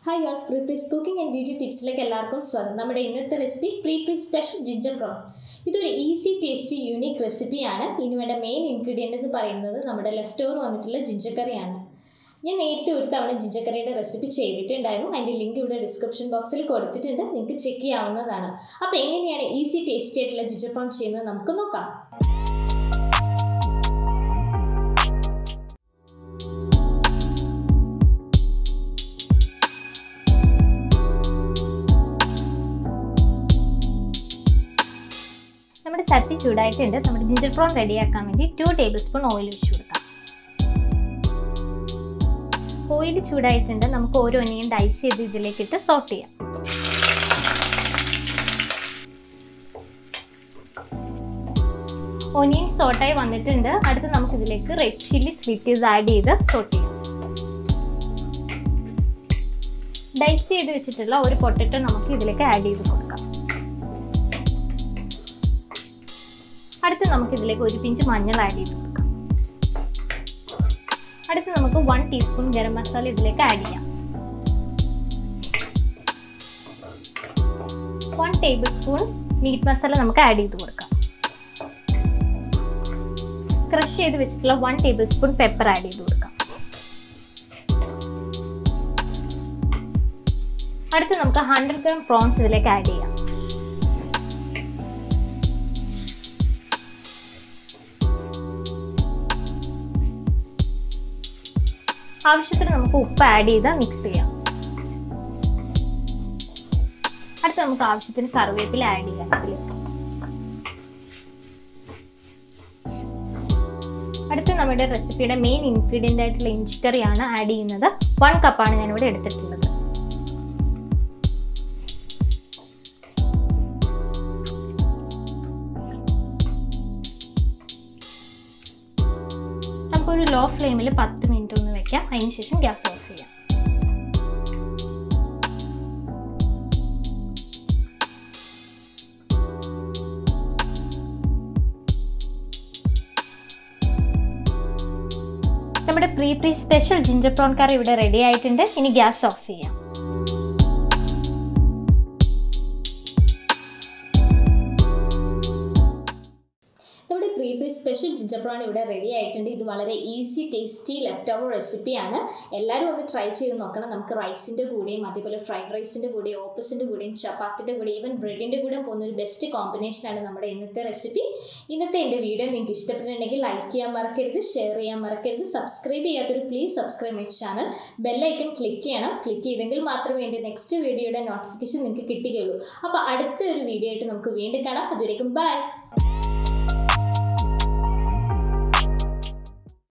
hi all Pree Pree's cooking and beauty ടിപ്സിലേക്ക് എല്ലാവർക്കും സ്വാഗതം നമ്മുടെ ഇന്നത്തെ recipe Pree Pree special ginger prawn ഇതൊരു ഈസി ടേസ്റ്റി യൂണിക് റെസിപ്പിയാണ് ഇനി വേണ്ട മെയിൻ ഇൻഗ്രീഡിയൻ്റ് എന്ന് പറയുന്നത് നമ്മുടെ ലെഫ്റ്റ് ഓവർ വന്നിട്ടുള്ള ജിഞ്ചർ കറിയാണ് ഞാൻ നേരത്തെ ഒരു തവണ ജിഞ്ചർ കറിയുടെ റെസിപ്പി ചെയ്തിട്ടുണ്ടായിരുന്നു അതിൻ്റെ ലിങ്ക് ഇവിടെ ഡിസ്ക്രിപ്ഷൻ ബോക്സിൽ കൊടുത്തിട്ടുണ്ട് നിങ്ങൾക്ക് ചെക്ക് ചെയ്യാവുന്നതാണ് അപ്പോൾ എങ്ങനെയാണ് ഈസി ടേസ്റ്റി ആയിട്ടുള്ള ജിഞ്ചർ പ്രോൺ ചെയ്യുന്നത് നമുക്ക് നോക്കാം നമ്മുടെ ചട്ടി ചൂടായിട്ടുണ്ട് നമ്മുടെ ജിഞ്ചർ പ്രോൺ റെഡിയാക്കാൻ വേണ്ടി ടു ടേബിൾ സ്പൂൺ ഓയിൽ ഒഴിച്ചു കൊടുക്കാം ഓയിൽ ചൂടായിട്ടുണ്ട് നമുക്ക് ഓരോ ഒനിയൻ ഡൈസ് ചെയ്ത് ഇതിലേക്ക് ഇട്ട് സോട്ട് ചെയ്യാം ഒനിയൻ സോട്ടായി വന്നിട്ടുണ്ട് അടുത്ത് നമുക്ക് ഇതിലേക്ക് റെഡ് ചില്ലി സ്ലിറ്റീസ് ആഡ് ചെയ്ത് സോട്ട് ചെയ്യാം ഡൈസ് ചെയ്ത് വെച്ചിട്ടുള്ള ഒരു പൊട്ടറ്റോ നമുക്ക് ഇതിലേക്ക് ആഡ് ചെയ്ത് കൊടുക്കാം അടുത്ത് നമുക്ക് ഇതിലേക്ക് ഒരു പിഞ്ച് മഞ്ഞൾ ആഡ് ചെയ്ത് കൊടുക്കാം അടുത്ത് നമുക്ക് വൺ ടീസ്പൂൺ ഗരം മസാല ഇതിലേക്ക് ആഡ് ചെയ്യാം one tablespoon meat masala നമുക്ക് ആഡ് ചെയ്ത് കൊടുക്കാം ക്രഷ് ചെയ്ത് വെച്ചിട്ടുള്ള one tablespoon pepper add ചെയ്ത് കൊടുക്കാം അടുത്ത് നമുക്ക് ഹൺഡ്രഡ് ഗ്രാം പ്രോൺസ് ഇതിലേക്ക് ആഡ് ചെയ്യാം ആവശ്യത്തിന് നമുക്ക് ഉപ്പ് ആഡ് ചെയ്ത് മിക്സ് ചെയ്യാം അടുത്ത് നമുക്ക് ആവശ്യത്തിന് കറിവേപ്പില ആഡ് ചെയ്യാം ഇതിലേക്ക് അടുത്ത നമ്മുടെ റെസിപ്പിയുടെ മെയിൻ ഇൻഗ്രീഡിയൻ്റ് ആയിട്ടുള്ള ഇഞ്ചിക്കറിയാണ് ആഡ് ചെയ്യുന്നത് വൺ കപ്പാണ് ഞാനിവിടെ എടുത്തിട്ടുള്ളത് നമുക്കൊരു ലോ ഫ്ലെയിമിൽ പത്ത് മിനിറ്റ് ഒന്ന് വെക്കാം അതിന് ശേഷം ഗ്യാസ് ഓഫ് ചെയ്യാം നമ്മുടെ Pree Pree special ginger prawn curry ഇവിടെ റെഡി ആയിട്ടുണ്ട് ഇനി ഗ്യാസ് ഓഫ് ചെയ്യാം നമ്മുടെ Pree Pree special ginger prawn ഇവിടെ റെഡി ആയിട്ടുണ്ട് ഇത് വളരെ ഈസി ടേസ്റ്റി ലെഫ്റ്റ് ഓവർ റെസിപ്പിയാണ് എല്ലാവരും ഒന്ന് ട്രൈ ചെയ്ത് നോക്കണം നമുക്ക് റൈസിൻ്റെ കൂടെയും അതേപോലെ ഫ്രൈഡ് റൈസിൻ്റെ കൂടെയും ഓപ്പസിൻ്റെ കൂടെയും ചപ്പാത്തിൻ്റെ കൂടെ ഈവൻ ബ്രെഡിൻ്റെ കൂടെ പോകുന്ന ഒരു ബെസ്റ്റ് കോമ്പിനേഷനാണ് നമ്മുടെ ഇന്നത്തെ റെസിപ്പി ഇന്നത്തെ എൻ്റെ വീഡിയോ നിങ്ങൾക്ക് ഇഷ്ടപ്പെട്ടിട്ടുണ്ടെങ്കിൽ ലൈക്ക് ചെയ്യാൻ മറക്കരുത് ഷെയർ ചെയ്യാൻ മറക്കരുത് സബ്സ്ക്രൈബ് ചെയ്യാത്തൊരു please subscribe my channel bell icon click ചെയ്യണം ക്ലിക്ക് ചെയ്തെങ്കിൽ മാത്രമേ എൻ്റെ നെക്സ്റ്റ് വീഡിയോയുടെ നോട്ടിഫിക്കേഷൻ നിങ്ങൾക്ക് കിട്ടുകയുള്ളൂ അപ്പോൾ അടുത്ത ഒരു വീഡിയോ ആയിട്ട് നമുക്ക് വീണ്ടും കാണാം അതുവരേക്കും ബൈ